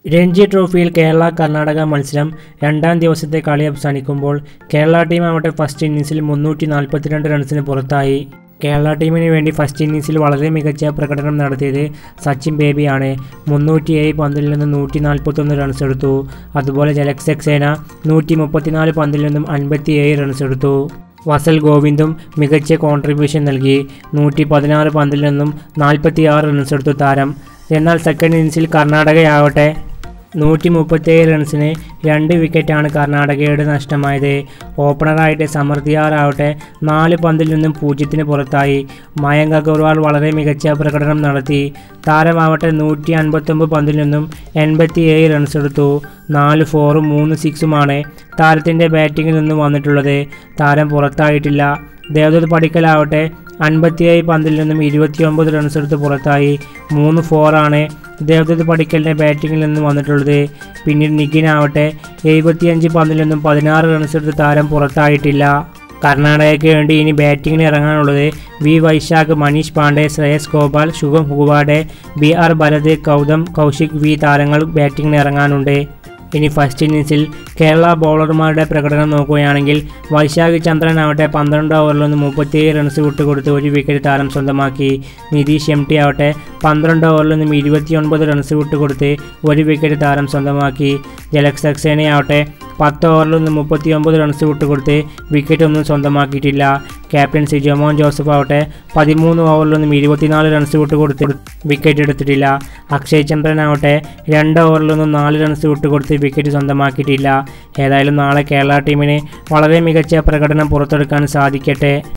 രഞ്ജി ട്രോഫിയിൽ കേരള കർണാടക മത്സരം രണ്ടാം ദിവസത്തെ കളി അവസാനിക്കുമ്പോൾ കേരള ടീം ആവട്ടെ ഫസ്റ്റ് ഇന്നിംഗ്സിൽ മുന്നൂറ്റി നാൽപ്പത്തിരണ്ട് റൺസിന് പുറത്തായി കേരള ടീമിന് വേണ്ടി ഫസ്റ്റ് ഇന്നിംഗ്സിൽ വളരെ മികച്ച പ്രകടനം നടത്തിയത് സച്ചിൻ ബേബിയാണ് മുന്നൂറ്റിയേഴ് പന്തിൽ നിന്ന് നൂറ്റി നാൽപ്പത്തൊന്ന് റൺസ് എടുത്തു അതുപോലെ ജലക് സക്സേന നൂറ്റി മുപ്പത്തിനാല് പന്തിൽ നിന്നും അൻപത്തിയേഴ് റൺസ് എടുത്തു വസൽ ഗോവിന്ദും മികച്ച കോൺട്രിബ്യൂഷൻ നൽകി നൂറ്റി പതിനാറ് പന്തിൽ നിന്നും നാൽപ്പത്തിയാറ് റൺസ് എടുത്തു താരം എന്നാൽ സെക്കൻഡ് ഇന്നിംഗ്സിൽ കർണാടകയാവട്ടെ നൂറ്റി മുപ്പത്തേഴ് റൺസിന് രണ്ട് വിക്കറ്റാണ് കർണാടകയുടെ നഷ്ടമായത് ഓപ്പണറായിട്ട് സമൃദ്ധിയാറാവട്ടെ നാല് പന്തിൽ നിന്നും പൂജ്യത്തിന് പുറത്തായി മയങ്ക് അഗർവാൾ വളരെ മികച്ച പ്രകടനം നടത്തി താരമാവട്ടെ നൂറ്റി അൻപത്തൊമ്പത് പന്തിൽ നിന്നും എൺപത്തിയേഴ് റൺസ് എടുത്തു നാല് ഫോറും മൂന്ന് സിക്സുമാണ് താരത്തിൻ്റെ ബാറ്റിങ്ങിൽ നിന്ന് വന്നിട്ടുള്ളത് താരം പുറത്തായിട്ടില്ല ദേവദത്ത് പടിക്കലാവട്ടെ അൻപത്തിയേഴ് പന്തിൽ നിന്നും ഇരുപത്തിയൊമ്പത് റൺസ് എടുത്ത് പുറത്തായി മൂന്ന് ഫോറാണ് ദേവദത്ത് പടിക്കലിൻ്റെ ബാറ്റിങ്ങിൽ നിന്ന് വന്നിട്ടുള്ളത് പിന്നീട് നിഖിനാവട്ടെ എഴുപത്തിയഞ്ച് പന്തിൽ നിന്നും പതിനാറ് റൺസ് എടുത്ത് താരം പുറത്തായിട്ടില്ല കർണാടകയ്ക്ക് വേണ്ടി ഇനി ബാറ്റിങ്ങിന് ഇറങ്ങാനുള്ളത് V Vyshak Manish Pandey Shreyas Gopal Shubham Huwade B R Bharath Gowtham Koushik V താരങ്ങൾ ബാറ്റിങ്ങിന് ഇറങ്ങാനുണ്ട് ഇനി ഫസ്റ്റ് ഇന്നിംഗ്സിൽ കേരള ബൗളർമാരുടെ പ്രകടനം നോക്കുകയാണെങ്കിൽ വൈശാഖ് ചന്ദ്രൻ ആവട്ടെ പന്ത്രണ്ട് ഓവറിൽ നിന്ന് മുപ്പത്തിയേഴ് റൺസ് വിട്ടുകൊടുത്ത് ഒരു വിക്കറ്റ് താരം സ്വന്തമാക്കി നിതീഷ് എം ടി ആവട്ടെ പന്ത്രണ്ട് ഓവറിൽ നിന്നും ഇരുപത്തിയൊൻപത് റൺസ് വിട്ടുകൊടുത്ത് ഒരു വിക്കറ്റ് താരം സ്വന്തമാക്കി ജലക് സക്സേനയാവട്ടെ പത്ത് ഓവറിൽ നിന്ന് മുപ്പത്തിയൊമ്പത് റൺസ് വിട്ടുകൊടുത്ത് വിക്കറ്റ് ഒന്നും സ്വന്തമാക്കിയിട്ടില്ല ക്യാപ്റ്റൻ സിജോമോൻ ജോസഫ് ആവട്ടെ പതിമൂന്ന് ഓവറിൽ നിന്നും ഇരുപത്തിനാല് റൺസ് വിട്ടുകൊടുത്ത് വിക്കറ്റ് എടുത്തിട്ടില്ല അക്ഷയ് ചന്ദ്രൻ ആവട്ടെ രണ്ട് ഓവറിൽ നിന്നും നാല് റൺസ് വിട്ടുകൊടുത്ത് വിക്കറ്റ് സ്വന്തമാക്കിയിട്ടില്ല ഏതായാലും നാളെ കേരള ടീമിന് വളരെ മികച്ച പ്രകടനം പുറത്തെടുക്കാൻ സാധിക്കട്ടെ